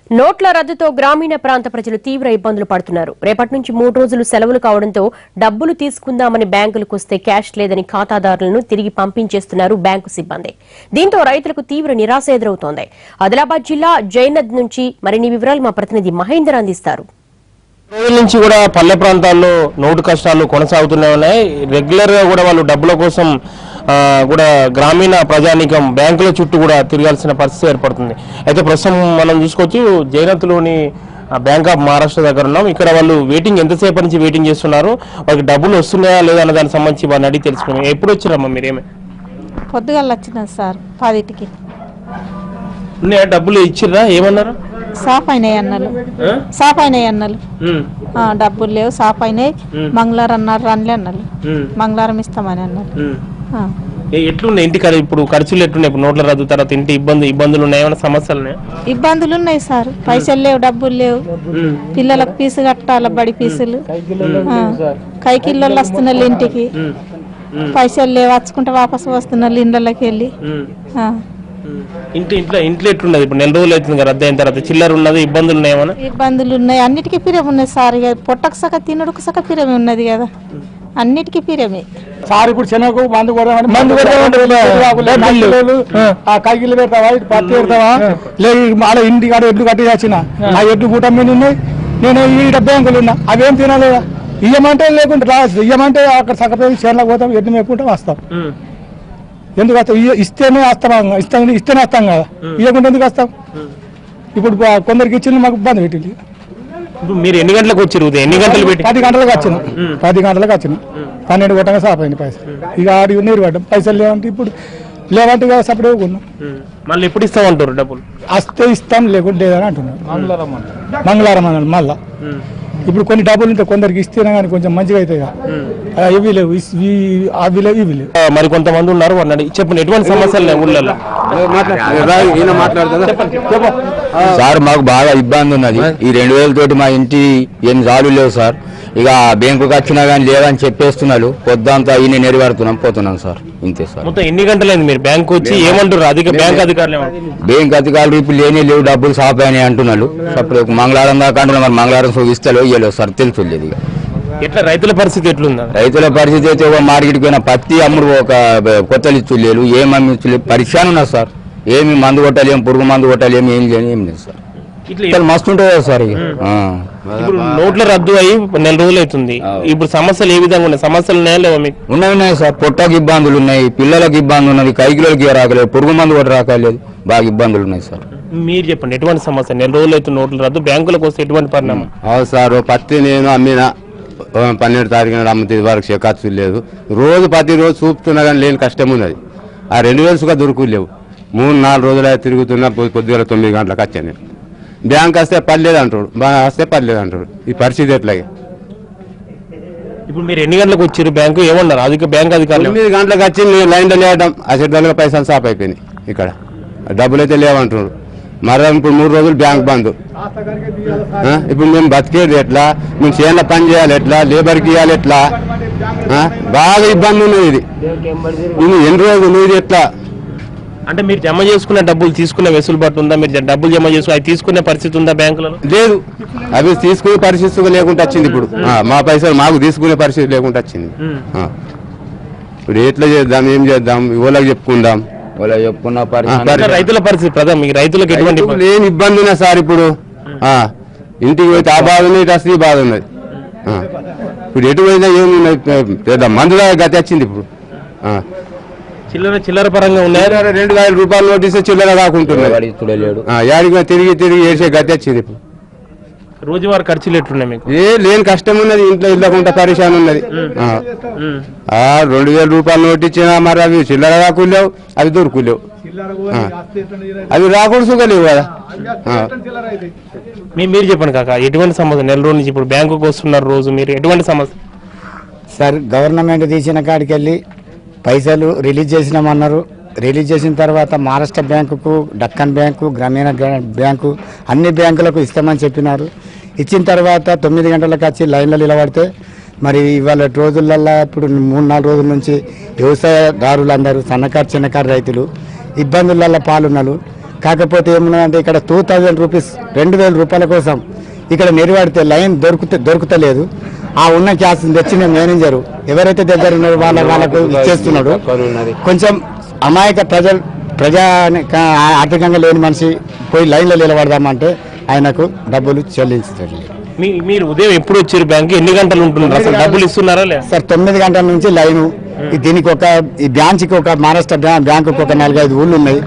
నోట్ల రద్దుతో గ్రామీణ ప్రాంత ప్రజలు తీవ్ర ఇబ్బందులు పడుతున్నారు రేపటి నుంచి మూడు రోజులు సెలవులు కావడంతో డబ్బులు తీసుకుందామని బ్యాంకులకు వస్తే క్యాష్ లేదని ఖాతాదారులను తిరిగి పంపించేస్తున్నారు బ్యాంకు సిబ్బంది దీంతో రైతులకు తీవ్ర నిరాశ ఎదురవుతోంది ఆదిలాబాద్ జిల్లా జైనద్ నుంచి మరిన్ని వివరాలు మా ప్రతినిధి మహేందర్ అందిస్తారు రోజుల నుంచి కూడా పల్లె ప్రాంతాల్లో నోటు కష్టాలు కొనసాగుతూనే ఉన్నాయి రెగ్యులర్ గా కూడా వాళ్ళు డబ్బుల కోసం ఆ, కూడా గ్రామీణ ప్రజానీకం బ్యాంకుల చుట్టూ కూడా తిరగాల్సిన పరిస్థితి ఏర్పడుతుంది అయితే ప్రస్తుతం మనం చూసుకోవచ్చు జైనత్లోని బ్యాంక్ ఆఫ్ మహారాష్ట్ర దగ్గర ఉన్నాం ఇక్కడ వాళ్ళు వెయిటింగ్ ఎంతసేపటి నుంచి వెయిటింగ్ చేస్తున్నారు వాళ్ళకి డబ్బులు వస్తున్నాయా లేదా అన్న దానికి సంబంధించి వాళ్ళని అడిగి తెలుసుకున్నాం ఎప్పుడు వచ్చారమ్మా మీరేమే పొద్దుగాల వచ్చినాం సార్ పదిటికి ఉన్నాయా డబ్బులు ఇచ్చిర్రా ఏమన్నారు సాఫ్ అయినాయి అన్నలు ఆ? సాఫ్ అయినాయి అన్నలు ఉమ్, ఆ, డబ్బులు లేవు సాఫ్ అయినాయి మంగళవారం అన్నారు రండి అన్నలు ఉమ్, మంగళవారం ఇస్తామని అన్నారు ఉమ్. ఆ. ఏ- ఎట్లున్నాయి ఇంటి ఖర్చు ఇప్పుడు ఖర్చులు ఎట్లున్నాయి ఇప్పుడు నోట్ల రద్దు తర్వాత ఇంటి ఇబ్బంది ఇబ్బందులు ఉన్నాయి ఏమైనా సమస్యలు ఉన్నాయా ఇబ్బందులు ఉన్నాయి సార్ పైసలు లేవు డబ్బులు లేవు పిల్లలకు ఫీజు కట్టాలి బడి ఫీజులు ఆ. కైకిళ్ళు వస్తున్నారు ఇంటికి పైసలు లేవు వచ్చుకుంటే వాపసు వస్తున్నారు ఇళ్ళకి వెళ్ళి ఆ. ఇంటి ఇంట్లో ఇంట్లో ఎట్లున్నది ఇప్పుడు నెల రోజులు అవుతుంది కదా రద్దు అయిన తర్వాత చిల్లర ఉన్నది ఇబ్బందులు ఉన్నాయి ఏమైనా ఇబ్బందులు ఉన్నాయి అన్నిటికీ పిరం ఉన్నాయి సార్ ఇక పొట్టకు సక తినడుకు సక పిరమే ఉన్నది కదా అన్నిటికీ పిరమే సార్ ఇప్పుడు శనగకు మందు కొడదామని మందు కొడదామంటే ఆ కైకిలు పెడతావా ఇటు పత్తి పెడతావా లేదు అలా ఇంటి కాడ ఎడ్లు కట్టి వచ్చిన ఆ ఎడ్లు కూట మీద ఉన్నాయి నేను ఈ బ్యాంకులు ఉన్నా అవేం తినలేదా ఇయ్యమంటే లేకుంటే రాదు ఇయ్యమంటే అక్కడ సగపోయి చేనులకు పోతాం ఎడ్లు మేపుకుంటే వస్తాం ఎందుకు వస్తాం ఇయ్య- ఇస్తేనే వస్తాం ఇస్తాం ఇస్తేనే వస్తాం కదా ఇవ్వకుండా ఎందుకు వస్తాం ఇప్పుడు బా- కొందరికి ఇచ్చింది మాకు ఇబ్బంది పెట్టింది ఇప్పుడు మీరు ఎన్ని గంటలకు వచ్చారు ఉదయం ఎన్ని గంటలు పెట్టి పది గంటలకు వచ్చిన పది గంటలకు వచ్చిన పన్నెండు కొట్టగా సాపైంది పైసలు ఇక ఆడి నీరు పడ్డం పైసలు లేవంటే ఇప్పుడు లేవంటే ఇక సపరేట్ కొన్నాం ఉమ్. మళ్ళీ ఎప్పుడు ఇస్తామంటారు డబ్బులు వస్తే ఇస్తాం లేకుంటే లేదని అంటున్నారు మంగళవారం అన్నాడు మళ్ళా ఇప్పుడు కొన్ని డబ్బులు ఉంటే కొందరికి ఇస్తేనే కానీ కొంచెం మంచిగా అవుతాయి కదా. ఆ, ఇవి లేవు ఇస్- ఇవి- అవి లేవు ఇవి లేవు ఆ, మరి కొంతమంది ఉన్నారు వాళ్ళని అడిగి చెప్పండి ఎటువంటి సమస్యలు లేవు ఊళ్ళల్లో సార్ మాకు బాగా ఇబ్బంది ఉన్నది ఈ రెండు వేల తోటి మా ఇంటి ఏం చాలు లేవు సార్ ఇక బ్యాంకుకి వచ్చినా కానీ లేవని చెప్పేస్తున్నారు పొద్దంతా ఈయన నెరవేరుతున్నాం పోతున్నాం సార్ ఇంతే సార్ మొత్తం ఎన్ని గంటలైంది మీరు బ్యాంక్ వచ్చి ఏమంటారు అధిక బ్యాంక్ అధికారులు ఏమంటారు? బ్యాంక్ అధికారులు ఇప్పుడు లేని లేవు డబ్బులు సాప్ అని అంటున్నారు సపరేట్ మంగళవారం దాకా అంటున్నారు మరి మంగళవారం సో ఇస్తలేవు ఇయ్యలేవు సార్ తెలుసులేదు ఇక ఎట్లా రైతుల పరిస్థితి ఎట్లుందా రైతుల పరిస్థితి అయితే ఒక మార్కెట్కి పోయిన పత్తి అమ్ముడు ఒక కొత్తలు ఇచ్చులేరు ఏం అమ్మించలేదు పరిశాన్ ఉన్నారు సార్ ఏమి మందు కొట్టాలేం పురుగు మందు కొట్టాలేం ఏం లేదు ఏం లేదు సార్ ఇట్లా ఇట్లా మస్తు ఉంటుంది కదా సార్ ఇక ఆ. ఇప్పుడు నోట్ల రద్దు అయ్యి నెల రోజులు అవుతుంది ఇప్పుడు సమస్యలు ఏ విధంగా ఉన్నాయి సమస్యలు ఉన్నాయా లేవా మీకు ఉన్నాయి ఉన్నాయి సార్ పొట్టకి ఇబ్బందులు ఉన్నాయి పిల్లలకి ఇబ్బంది ఉన్నది కైకిలోకి రాకలేదు పురుగు మందు కూడా రాకలేదు బాగా ఇబ్బందులు ఉన్నాయి సార్ మీరు చెప్పండి ఎటువంటి సమస్య నెల రోజులు అవుతుంది నోట్ల రద్దు బ్యాంకులకు వస్తే ఎటువంటి పరిణామం అవును సార్ ఓ పత్తి నేను అమ్మిన ఓ పన్నెండు తారీఖు నాడు అమ్మితే ఇది వరకు ఖర్చు లేదు రోజు ప్రతి రోజు చూపుతున్నా కానీ లేని కష్టం ఉన్నది ఆ రెండు వేలు సుగా దొరుకులేవు మూడు నాలుగు రోజులు తిరుగుతున్నా పొద్దు- పొద్దుగల తొమ్మిది గంటలకు వచ్చాను నేను బ్యాంక్ వస్తే పర్లేదు అంటాడు బాగా వస్తే పర్లేదు అంటాడు ఈ పరిస్థితి ఎట్లాగే ఇప్పుడు మీరు ఎన్ని గంటలకు వచ్చారు బ్యాంకు ఏమన్నారు అధిక బ్యాంక్ అధికారులు తొమ్మిది గంటలకు వచ్చి నేను లైన్లో లేవడం అసెట్లలో పైసలు సాప్ అయిపోయినాయి ఇక్కడ డబ్బులు అయితే లేవంటున్నాడు మరో ఇప్పుడు మూడు రోజులు బ్యాంక్ బంద్ ఆ? ఇప్పుడు మేము బతికేది ఎట్లా మేము చేనుల పని చేయాలి ఎట్లా లేబర్కి ఇవ్వాలి ఎట్లా ఆ? బాగా ఇబ్బంది ఉన్నది ఇది ఇది ఎన్ని రోజులు ఇది ఎట్లా అంటే మీరు జమ చేసుకున్న డబ్బులు తీసుకునే వెసులుబాటు ఉందా మీరు డబ్బులు జమ చేసుకుని అవి తీసుకునే పరిస్థితి ఉందా బ్యాంకులలో లేదు అవి తీసుకునే పరిస్థితి లేకుండా వచ్చింది ఇప్పుడు ఆ, మా పైసలు మాకు తీసుకునే పరిస్థితి లేకుండా వచ్చింది ఆ. ఇప్పుడు ఎట్లా చేద్దాం ఏం చేద్దాం ఇవ్వలకు చెప్పుకుందాం వాళ్ళ చెప్పుకున్న ఆ, పరిస్థితి మరి- అంటే రైతుల పరిస్థితి ప్రధాన మీకు రైతులకు ఎటువంటి రైతుకు ఇబ్బంది? లేని ఇబ్బంది ఉన్నది సార్ ఇప్పుడు ఆ, ఇంటికి పోతే ఆ బాధ ఉన్నది ఇటు వస్తే ఈ బాధ ఉన్నది ఆ. ఇప్పుడు ఎటు పోయినా ఏమి ఉన్నది పెద్ద మందుల గతి వచ్చింది ఇప్పుడు ఆ. చిల్లర చిల్లర పరంగా ఉన్నాయా చిల్లర రెండు వేల రూపాయలు నోటీస్ చిల్లర కాకుంటున్నది వాడు ఇస్తుడే లేడు ఆ, యాడికి పోయి తిరిగి తిరిగి ఏడ్చే గతి వచ్చింది ఇప్పుడు రోజువారీ ఖర్చులు ఎట్లున్నాయి మీకు ఏ లేని కష్టం ఉన్నది ఇంట్లో ఇళ్ళకుండా పరిశాన్ ఉన్నది ఆ. ఉమ్. ఆ, రెండు వేల రూపాయలు నోటు ఇచ్చినా మరి అవి చిల్లర రాకులేవు అవి దొరుకులేవు ఆ. అవి రాకూడదు లేవు కదా ఆ. మీ- మీరు చెప్పండి కాక ఎటువంటి సమస్య నెల రోజుల నుంచి ఇప్పుడు బ్యాంకుకి వస్తున్నారు రోజు మీరు ఎటువంటి సమస్య సార్ గవర్నమెంట్ తీసిన కాడికి వెళ్ళి పైసలు రిలీజ్ చేసినామన్నారు రిలీజ్ చేసిన తర్వాత మహారాష్ట్ర బ్యాంకుకు డక్కన్ బ్యాంకు గ్రామీణ గ్రా- బ్యాంకు అన్ని బ్యాంకులకు ఇస్తామని చెప్పినారు ఇచ్చిన తర్వాత తొమ్మిది గంటలకు వచ్చి లైన్లో నిలబడితే మరి ఇవాళ రోజులల్లో ఇప్పుడు మూడు నాలుగు రోజుల నుంచి వ్యవసాయదారులందరూ సన్నకారు చిన్నకారు రైతులు ఇబ్బందులలో పాల్గొన్నారు కాకపోతే ఏమన్నదంటే ఇక్కడ టూ థౌజండ్ రూపీస్ రెండు వేల రూపాయల కోసం ఇక్కడ నెరవేడితే లైన్ దొరుకుతే దొరుకుతలేదు ఆ ఉన్న క్యాష్ తెచ్చిన మేనేజరు ఎవరైతే దగ్గర ఉన్నారో వాళ్ళ వాళ్ళకు ఇచ్చేస్తున్నాడు కొంచెం అమాయక ప్రజలు ప్రజా ఆర్థికంగా లేని మనిషి పోయి లైన్లో నిలబడదామంటే ఆయనకు డబ్బులు చెల్లించలేదు మీ మీరు ఉదయం ఎప్పుడు వచ్చారు బ్యాంక్ ఎన్ని గంటలు ఉంటున్నారు అసలు డబ్బులు ఇస్తున్నారా లేదా సార్ తొమ్మిది గంటల నుంచి లైను ఈ దీనికి ఒక ఈ బ్రాంచ్కి ఒక మహారాష్ట్ర బ్రా- బ్యాంకుకి ఒక నాలుగైదు ఊళ్ళు ఉన్నాయి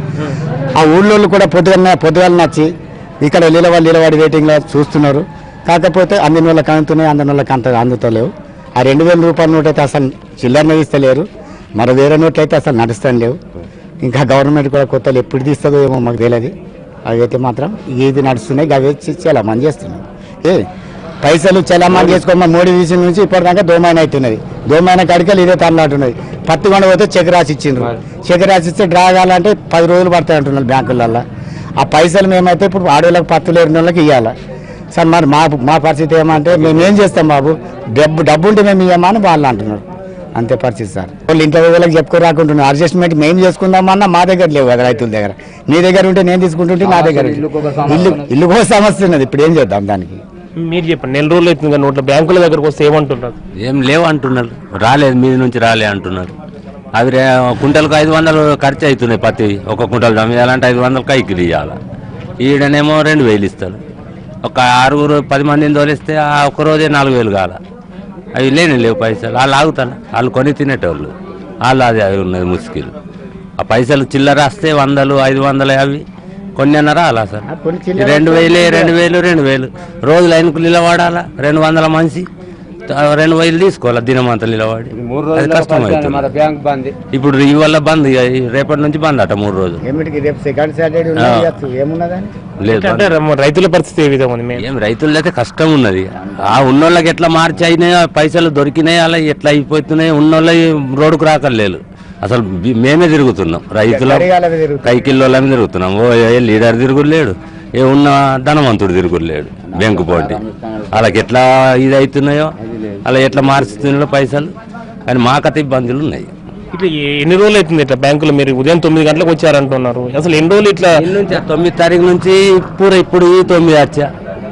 ఆ ఊళ్ళో కూడా పొద్దుగల పొద్దుగాల నచ్చి ఇక్కడ నిలబడి నిలబడి వెయిటింగ్లో చూస్తున్నారు కాకపోతే అందిన వాళ్ళకి అందుతున్నాయి అందిన వాళ్ళకి అంత అందుతలేవు ఆ రెండు వేల రూపాయల నోట్ అయితే అసలు చిల్లర ఇస్తలేరు మరి వేరే నోట్లు అయితే అసలు నడుస్తాను లేవు ఇంకా గవర్నమెంట్ కూడా కొత్తలు ఎప్పుడు తీస్తుందో ఏమో మాకు తెలియదు అవి అయితే మాత్రం ఇది నడుస్తున్నాయి అవి వచ్చి చాలా మంది చేస్తున్నాయి ఏ పైసలు చలామణి చేసుకోమా మోడీ విషయం నుంచి ఇప్పటిదాకా దోమైన అవుతున్నది దోమైన కడికలు ఇదే తరలాటున్నది పత్తి కొండ పోతే చెక్ రాసి ఇచ్చిండ్రు చెక్ రాసి ఇస్తే డ్రా కావాలంటే పది రోజులు పడతాయి అంటున్నారు బ్యాంకులలో ఆ పైసలు మేమైతే ఇప్పుడు ఆడవాళ్ళకి పత్తులు లేని వాళ్ళకి ఇవ్వాలి సార్ మరి మా మా పరిస్థితి ఏమంటే మేము ఏం చేస్తాం బాబు డబ్బు డబ్బు ఉంటే మేము ఇవ్వమని వాళ్ళు అంటున్నారు అంతే పరిస్థితి సార్ వాళ్ళు ఇంట్లో వాళ్ళకి చెప్పుకో రాకుంటున్నారు అడ్జస్ట్మెంట్ మేము చేసుకుందామన్నా మా దగ్గర లేవు కదా రైతుల దగ్గర మీ దగ్గర ఉంటే నేను తీసుకుంటుంటే నా దగ్గర ఉంది. ఇల్లు ఇల్లు కూడా సమస్య ఉన్నది ఇప్పుడు ఏం చేద్దాం దానికి మీరు చెప్పండి నెల రోజులు అవుతుంది కదా నోట్ల బ్యాంకుల దగ్గరకు వస్తే ఏమంటున్నారు ఏం లేవు అంటున్నారు రాలేదు మీది నుంచి రాలే అంటున్నారు అవి రే- కుంటలకు ఐదు వందలు ఖర్చు అవుతున్నాయి పత్తి ఒక కుంటలు దమ్మియాలంటే ఐదు వందలు కైకిలు ఇవ్వాలి ఈడనేమో రెండు వేలు ఇస్తారు ఒక ఆరుగురు పది మందిని తోలిస్తే ఆ ఒక్క రోజే నాలుగు వేలు కాల అవి లేని లేవు పైసలు వాళ్ళు ఆగుతారు వాళ్ళు కొని తినేటోళ్ళు వాళ్ళు అది అవి ఉన్నది ముస్కిల్ ఆ పైసలు చిల్లర వస్తే వందలు ఐదు వందలు అవి కొన్ని అన్నారా అలా సార్ ఈ రెండు వేలే రెండు వేలు రెండు వేలు రోజు లైన్కు నిలబడాలా రెండు వందల మనిషి త- రెండు వేలు తీసుకోవాలి దినమంతా నిలబడి అది కష్టం అవుతుంది బ్యాంక్ బంద్ ఇప్పుడు ఈ వల్ల బంద్ ఇక ఈ రేపటి నుంచి బంద్ అట మూడు రోజులు ఏమిటికి రేపు సెకండ్ సాటర్డే ఉన్నది ఏమున్నదని లేదు అంటే ర- రైతుల పరిస్థితి ఏ విధంగా ఉంది మేము ఏం రైతులది అయితే కష్టం ఉన్నది ఆ ఉన్నోళ్ళకి ఎట్లా మార్చి అయినాయి ఆ పైసలు దొరికినాయి అలా ఎట్లా అయిపోతున్నాయి ఉన్నోళ్ళ రోడ్డుకు రాకలేదు అసలు బి- మేమే తిరుగుతున్నాం రైతుల గడియాలవి తిరుగుతున్నాం. కైకిల్లోళ్ళమే తిరుగుతున్నాం ఓ ఏ లీడర్ తిరుగులేడు ఏ ఉన్న ధనవంతుడు తిరుగులేడు బ్యాంకు పోటీ వాళ్ళకి ఎట్లా ఇది అవుతున్నాయో అలా ఎట్లా మార్చుతున్నాయో పైసలు కానీ మాకైతే ఇబ్బందులు ఉన్నాయి ఇట్లా ఏ- ఎన్ని రోజులు అవుతుంది ఇట్లా బ్యాంకులో మీరు ఉదయం తొమ్మిది గంటలకు వచ్చారంటున్నారు అసలు ఎన్ని రోజులు ఇట్లా ఎన్ని నుంచి ఆ తొమ్మిది తారీఖు నుంచి పూర ఇప్పుడు ఈ తొమ్మిది వచ్చా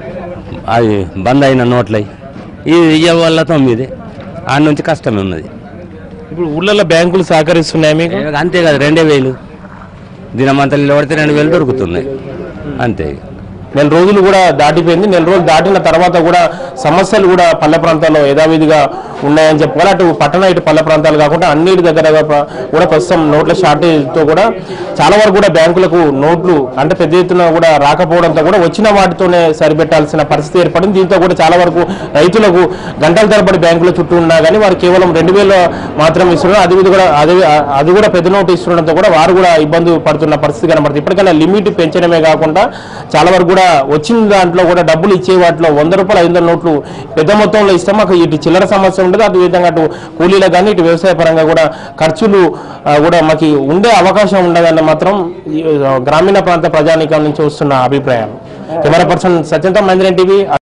అది బంద్ అయిన నోట్లయి ఇది ఇయ్య వల్ల తొమ్మిది ఆ నుంచి కష్టమే ఉన్నది ఇప్పుడు ఊళ్ళల్లో బ్యాంకులు సహకరిస్తున్నాయి మీకు ఏ, అంతే కదా రెండే వేలు దినమంతా నిలబడితే రెండు వేలు దొరుకుతున్నాయి అంతే నెల రోజులు కూడా దాటిపోయింది నెల రోజులు దాటిన తర్వాత కూడా సమస్యలు కూడా పల్లె ప్రాంతాల్లో యథావిధిగా ఉన్నాయని చెప్పుకోవాలి అటు పట్టణ ఇటు పల్లె ప్రాంతాలు కాకుండా అన్నిటి దగ్గర ప్ర- కూడా ప్రస్తుతం నోట్ల షార్టేజ్తో కూడా చాలా వరకు కూడా బ్యాంకులకు నోట్లు అంటే పెద్ద ఎత్తున కూడా రాకపోవడంతో కూడా వచ్చిన వాటితోనే సరిపెట్టాల్సిన పరిస్థితి ఏర్పడింది దీంతో కూడా చాలా వరకు రైతులకు గంటల తరబడి బ్యాంకుల చుట్టూ ఉన్నా కానీ వారు కేవలం రెండు వేలు మాత్రం ఇస్తున్నారు అది ఇది కూడా అది అది కూడా పెద్ద నోటు ఇస్తుండడంతో కూడా వారు కూడా ఇబ్బంది పడుతున్న పరిస్థితి కనబడుతుంది ఇప్పటికైనా లిమిట్ పెంచడమే కాకుండా చాలా వరకు కూడా వచ్చిన దాంట్లో కూడా డబ్బులు ఇచ్చే వాటిలో వంద రూపాయలు ఐదు వందల నోట్లు పెద్ద మొత్తంలో ఇస్తే మాకు ఇటు చిల్లర సమస్య ఉండదు అదే విధంగా అటు కూలీలకు కానీ ఇటు వ్యవసాయ పరంగా కూడా ఖర్చులు ఆ, కూడా మాకు ఉండే అవకాశం ఉండదని మాత్రం ఈ, ఆ, గ్రామీణ ప్రాంత ప్రజానీకం నుంచి వస్తున్న అభిప్రాయం కెమెరా పర్సన్ సత్యంతం మందిరం టీవీ